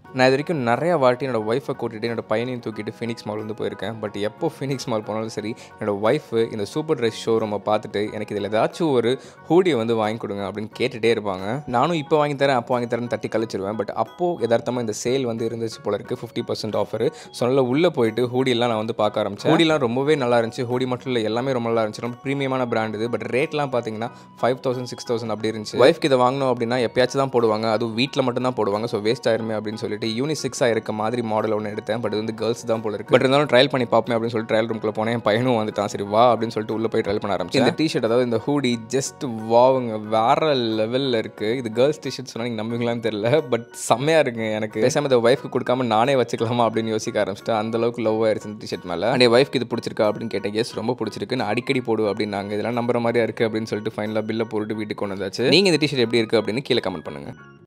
நான் இது வரைக்கும் நிறையா வாட்டி என்னோட ஒய்ஃபை கூட்டிகிட்டு என்னோட பையனையும் தூக்கிட்டு ஃபினிக்ஸ் மால் வந்து போயிருக்கேன் பட் எப்போ ஃபினிக்ஸ் மால் போனாலும் சரி என்னோட ஒய்ஃபு இந்த சூப்பர் ட்ரெஸ் ஷோரூமை பார்த்துட்டு எனக்கு இதில் ஏதாச்சும் ஒரு ஹூடியை வந்து வாங்கி கொடுங்க அப்படின்னு கேட்டுகிட்டே இருப்பாங்க நானும் இப்போ வாங்கி தரேன் அப்போ வாங்கி தரேன்னு தட்டி கழிச்சிருவேன் பட் அப்போது யதார்த்தமாக இந்த சேல் வந்து இருந்துச்சு போல இருக்குது ஃபிஃப்டி பர்சன்ட் ஆஃபர் ஸோ நல்லா உள்ளே போயிட்டு ஹூடியெல்லாம் நான் வந்து பார்க்க ஆரம்பிச்சேன் ஹூடிலாம் ரொம்பவே நல்லா இருந்துச்சு ஹூடி மட்டும் இல்லை எல்லாமே ரொம்ப நல்லா இருந்துச்சு ரொம்ப ப்ரீமியமான பிராண்ட் இது பட் ரேட்லாம் பார்த்தீங்கன்னா ஃபைவ் தௌசண்ட் சிக்ஸ் தௌசண்ட் அப்படி இருந்துச்சு ஒய்ஃப்க்கு இதை வாங்கணும் அப்படின்னா எப்பயாச்சும் தான் போடுவாங்க அதுவும் வீட்டில் மட்டும் தான் போடுவாங்க ஸோ வேஸ்ட் ஆயிருமே அப்படின்னு சொல்லிட்டு யூனிசிக்ஸாக இருக்க மாதிரி மாடல் ஒன்று எடுத்தேன் பட் இது வந்து கேர்ள்ஸ் தான் போல இருக்கு பட் இருந்தாலும் ட்ரையல் பண்ணி பார்ப்பேன் அப்படின்னு சொல்லிட்டு ட்ரையல் ரூம்க்குள்ள போனேன் என் பையனும் வந்துட்டான் சரி வா அப்படின்னு சொல்லிட்டு உள்ள போய் ட்ரையல் பண்ண ஆரம்பிச்சேன் இந்த டிஷர்ட் அதாவது இந்த ஹூடி ஜஸ்ட் வாவுங்க வேற லெவலில் இருக்கு இது கேர்ள்ஸ் டிஷர்ட் சொன்னா நீங்க நம்புவீங்களான்னு தெரியல பட் செம்மையா இருக்குங்க எனக்கு பேசாம இந்த ஒய்ஃப்க்கு கொடுக்காம நானே வச்சுக்கலாமா அப்படின்னு யோசிக்க ஆரம்பிச்சிட்டேன் அந்த அளவுக்கு லவ் ஆயிருச்சு இந்த டிஷர்ட் மேலே அண்ட் ஒய்ஃப்க்கு இது பிடிச்சிருக்கா அப்படின்னு கேட்டேன் எஸ் ரொம்ப பிடிச்சிருக்கு நான் அடிக்கடி போடுவேன் அப்படின்னாங்க இதெல்லாம் நம்புற மாதிரியா இருக்கு அப்படின்னு சொல்லிட்டு ஃபைனலாக பில்லை போட்டு வீட்டுக்கு கொண்டு வந்தாச்சு நீங்க இந்த டிஷர்ட் எப்படி இருக்கு அப்படின்னு கீழே கமெண்ட் பண்ணுங்க